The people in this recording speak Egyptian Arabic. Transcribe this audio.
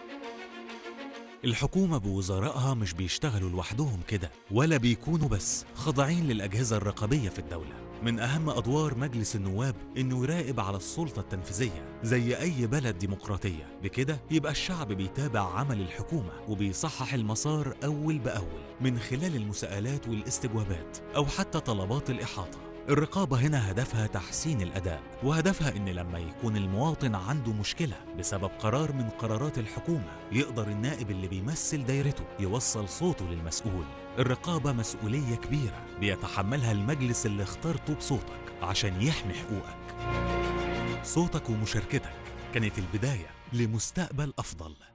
الحكومة بوزرائها مش بيشتغلوا لوحدهم كده ولا بيكونوا بس خاضعين للأجهزة الرقابية في الدولة من أهم أدوار مجلس النواب إنه يراقب على السلطة التنفيذية زي أي بلد ديمقراطية بكده يبقى الشعب بيتابع عمل الحكومة وبيصحح المسار أول بأول من خلال المساءلات والاستجوابات أو حتى طلبات الإحاطة الرقابة هنا هدفها تحسين الأداء وهدفها إن لما يكون المواطن عنده مشكلة بسبب قرار من قرارات الحكومة يقدر النائب اللي بيمثل دايرته يوصل صوته للمسؤول الرقابة مسؤولية كبيرة بيتحملها المجلس اللي اخترته بصوتك عشان يحمي حقوقك صوتك ومشاركتك كانت البداية لمستقبل أفضل